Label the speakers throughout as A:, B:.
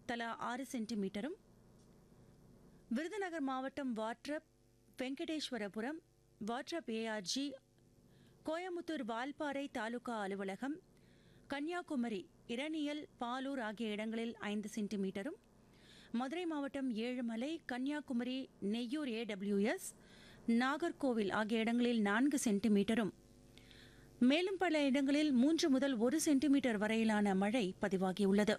A: தலா ஆறு சென்டிமீட்டரும் விருதுநகர் மாவட்டம் வாட்ரப் வெங்கடேஸ்வரபுரம் வாட்ரப் ஏஆர்ஜி கோயமுத்தூர் வால்பாறை தாலுகா அலுவலகம் கன்னியாகுமரி இரணியல் பாலூர் ஆகிய இடங்களில் ஐந்து சென்டிமீட்டரும் மதுரை மாவட்டம் ஏழுமலை கன்னியாகுமரி நெய்யூர் ஏடபிள்யூஎஸ் நாகர்கோவில் ஆகிய இடங்களில் நான்கு சென்டிமீட்டரும் மேலும் பல இடங்களில் மூன்று முதல் ஒரு சென்டிமீட்டர் வரையிலான மழை பதிவாகியுள்ளது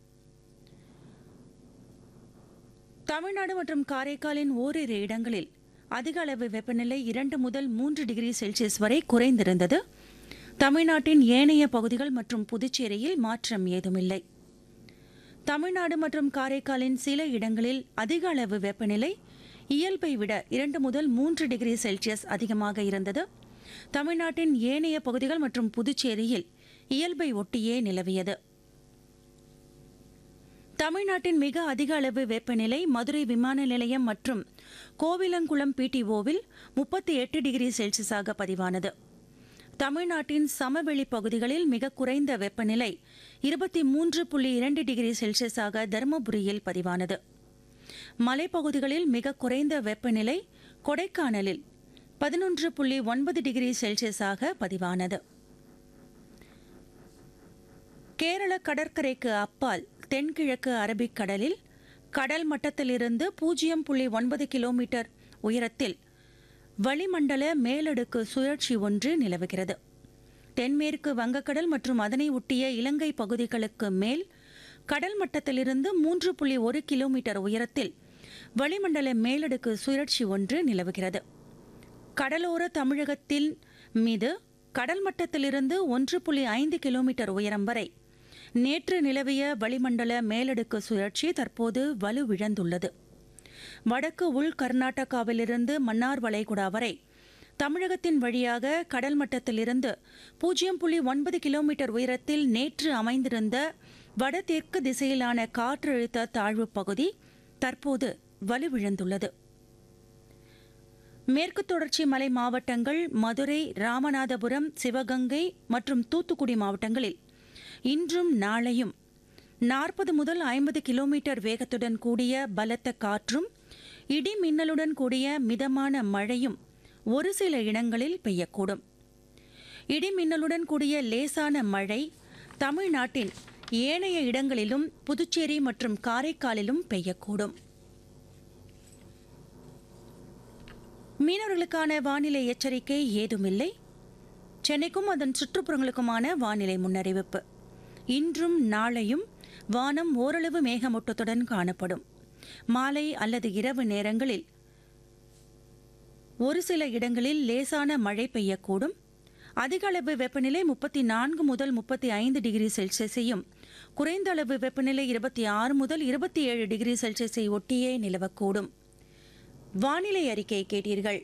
A: தமிழ்நாடு மற்றும் காரைக்காலின் ஓரிரு இடங்களில் அதிக அளவு வெப்பநிலை இரண்டு முதல் மூன்று டிகிரி செல்சியஸ் வரை குறைந்திருந்தது தமிழ்நாட்டின் ஏனைய பகுதிகள் மற்றும் புதுச்சேரியில் மாற்றம் ஏதுமில்லை தமிழ்நாடு மற்றும் காரைக்காலின் சில இடங்களில் அதிக அளவு வெப்பநிலை இயல்பை விட இரண்டு முதல் மூன்று டிகிரி செல்சியஸ் அதிகமாக இருந்தது தமிழ்நாட்டின் ஏனைய பகுதிகள் மற்றும் புதுச்சேரியில் இயல்பை ஒட்டியே நிலவியது தமிழ்நாட்டின் மிக அதிக அளவு வெப்பநிலை மதுரை விமான நிலையம் மற்றும் கோவிலங்குளம் பிடிஓவில் முப்பத்தி எட்டு டிகிரி செல்சியஸாக பதிவானது தமிழ்நாட்டின் சமவெளி பகுதிகளில் மிக குறைந்த வெப்பநிலை இருபத்தி மூன்று புள்ளி இரண்டு டிகிரி செல்சியஸாக தருமபுரியில் பதிவானது மலைப்பகுதிகளில் மிக குறைந்த வெப்பநிலை கொடைக்கானலில் பதினொன்று புள்ளி ஒன்பது டிகிரி செல்சியஸாக பதிவானது கேரள கடற்கரைக்கு அப்பால் தென்கிழக்கு அரபிக்கடலில் கடல் மட்டத்திலிருந்து பூஜ்ஜியம் புள்ளி ஒன்பது கிலோமீட்டர் உயரத்தில் வளிமண்டல மேலடுக்கு சுழற்சி ஒன்று நிலவுகிறது தென்மேற்கு வங்கக்கடல் மற்றும் அதனை ஒட்டிய இலங்கை பகுதிகளுக்கு மேல் கடல் மட்டத்திலிருந்து மூன்று புள்ளி ஒரு கிலோமீட்டர் உயரத்தில் வளிமண்டல மேலடுக்கு சுழற்சி ஒன்று நிலவுகிறது கடலோர தமிழகத்தின் மீது கடல் மட்டத்திலிருந்து ஒன்று புள்ளி ஐந்து கிலோமீட்டர் உயரம் வரை நேற்று நிலவிய வளிமண்டல மேலடுக்கு சுழற்சி தற்போது வலுவிழந்துள்ளது வடக்கு உள் கர்நாடகாவிலிருந்து மன்னார் வளைகுடா வரை தமிழகத்தின் வழியாக கடல் மட்டத்திலிருந்து பூஜ்ஜியம் புள்ளி ஒன்பது கிலோமீட்டர் உயரத்தில் நேற்று அமைந்திருந்த வடதெற்கு திசையிலான காற்றழுத்த தாழ்வு பகுதி தற்போது வலுவிழந்துள்ளது மேற்கு தொடர்ச்சி மலை மாவட்டங்கள் மதுரை ராமநாதபுரம் சிவகங்கை மற்றும் தூத்துக்குடி மாவட்டங்களில் இன்றும் நாளையும் நாற்பது முதல் ஐம்பது கிலோமீட்டர் வேகத்துடன் கூடிய பலத்த காற்றும் இடி மின்னலுடன் கூடிய மிதமான மழையும் ஒரு சில இடங்களில் பெய்யக்கூடும் இடி மின்னலுடன் கூடிய லேசான மழை தமிழ்நாட்டின் ஏனைய இடங்களிலும் புதுச்சேரி மற்றும் காரைக்காலிலும் பெய்யக்கூடும் மீனவர்களுக்கான வானிலை எச்சரிக்கை ஏதுமில்லை சென்னைக்கும் அதன் சுற்றுப்புறங்களுக்குமான வானிலை முன்னறிவிப்பு இன்றும் நாளையும் வானம் ஓரளவு மேகமூட்டத்துடன் காணப்படும் மாலை அல்லது இரவு நேரங்களில் ஒரு சில இடங்களில் லேசான மழை பெய்யக்கூடும் அதிக அளவு வெப்பநிலை முப்பத்தி நான்கு முதல் முப்பத்தி ஐந்து டிகிரி செல்சியஸையும் குறைந்த அளவு வெப்பநிலை இருபத்தி ஆறு முதல் இருபத்தி ஏழு டிகிரி செல்சியஸை ஒட்டியே நிலவக்கூடும் வானிலை அறிக்கை கேட்டீர்கள்